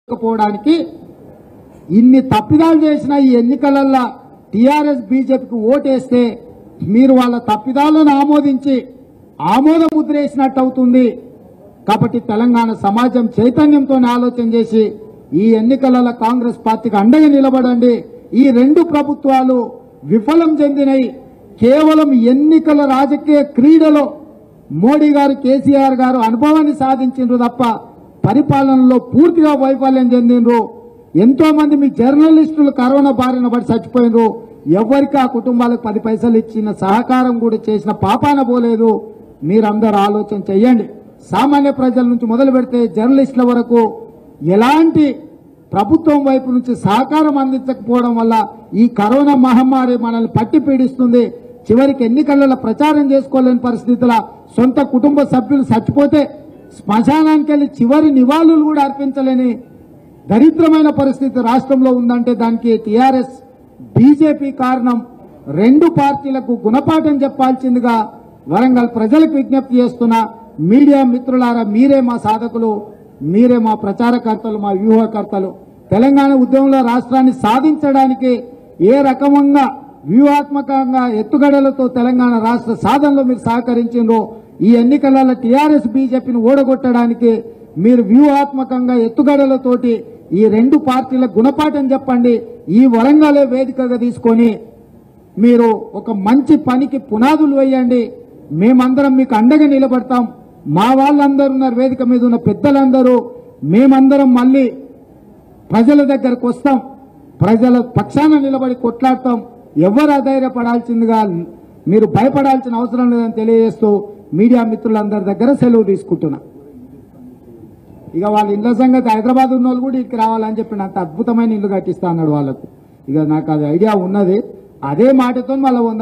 పోవడానికి ఇన్ని తప్పిదాలు చేసిన ఈ ఎన్నికలల్లో టీఆర్ఎస్ బీజేపీకి ఓటేస్తే మీరు వాళ్ళ తప్పిదాలను ఆమోదించి ఆమోద ముద్ర వేసినట్టు అవుతుంది కాబట్టి తెలంగాణ సమాజం చైతన్యంతో ఆలోచన చేసి ఈ ఎన్నికలలో కాంగ్రెస్ పార్టీకి అండగా నిలబడండి ఈ రెండు ప్రభుత్వాలు విఫలం చెందినవి కేవలం ఎన్నికల రాజకీయ క్రీడలో మోడీ గారు కేసీఆర్ గారు అనుభవాన్ని సాధించిండ్రు తప్ప పరిపాలనలో పూర్తిగా వైఫల్యం చెందిండ్రు ఎంతో మంది మీ జర్నలిస్టులు కరోనా బారిన పడి చచ్చిపోయినరు ఎవరికి ఆ కుటుంబాలకు పది పైసలు ఇచ్చిన సహకారం కూడా చేసిన పాపాన పోలేదు మీరందరూ ఆలోచన చెయ్యండి సామాన్య ప్రజల నుంచి మొదలు పెడితే జర్నలిస్టుల వరకు ఎలాంటి ప్రభుత్వం వైపు నుంచి సహకారం అందించకపోవడం వల్ల ఈ కరోనా మహమ్మారి మనల్ని పట్టి పీడిస్తుంది చివరికి ఎన్నికలలో ప్రచారం చేసుకోలేని పరిస్థితుల సొంత కుటుంబ సభ్యులు చచ్చిపోతే శ్మశానానికి వెళ్ళి చివరి నివాళులు కూడా అర్పించలేని దరిద్రమైన పరిస్థితి రాష్ట్రంలో ఉందంటే దానికి టీఆర్ఎస్ బీజేపీ కారణం రెండు పార్టీలకు గుణపాఠం చెప్పాల్సిందిగా వరంగల్ ప్రజలకు విజ్ఞప్తి చేస్తున్నా మీడియా మిత్రులారా మీరే మా సాధకులు మీరే మా ప్రచారకర్తలు మా వ్యూహకర్తలు తెలంగాణ ఉద్యమంలో రాష్ట్రాన్ని సాధించడానికి ఏ రకంగా వ్యూహాత్మకంగా ఎత్తుగడలతో తెలంగాణ రాష్ట్ర సాధనలో మీరు సహకరించిండ్రో ఈ ఎన్నికలలో టీఆర్ఎస్ బీజేపీని ఓడగొట్టడానికి మీరు వ్యూహాత్మకంగా ఎత్తుగడలతోటి ఈ రెండు పార్టీల గుణపాఠం చెప్పండి ఈ వరంగలే వేదికగా తీసుకొని మీరు ఒక మంచి పనికి పునాదులు వేయండి మేమందరం మీకు అండగా నిలబడతాం మా వాళ్ళందరూ ఉన్నారు వేదిక మీద ఉన్న పెద్దలందరూ మేమందరం మళ్ళీ ప్రజల దగ్గరకు వస్తాం ప్రజల పక్షాన నిలబడి కొట్లాడతాం ఎవరు అధైర్యపడాల్సిందిగా మీరు భయపడాల్సిన అవసరం లేదని తెలియజేస్తూ మీడియా మిత్రులందరి దగ్గర సెలవు తీసుకుంటున్నా ఇక వాళ్ళ ఇళ్ళ సంగతి హైదరాబాద్ ఉన్న వాళ్ళు కూడా ఇక్కడికి రావాలని చెప్పి అంత అద్భుతమైన ఇల్లు కట్టిస్తా అన్నాడు వాళ్ళకు ఇక నాకు అది ఐడియా ఉన్నది అదే మాటతో మళ్ళీ వంద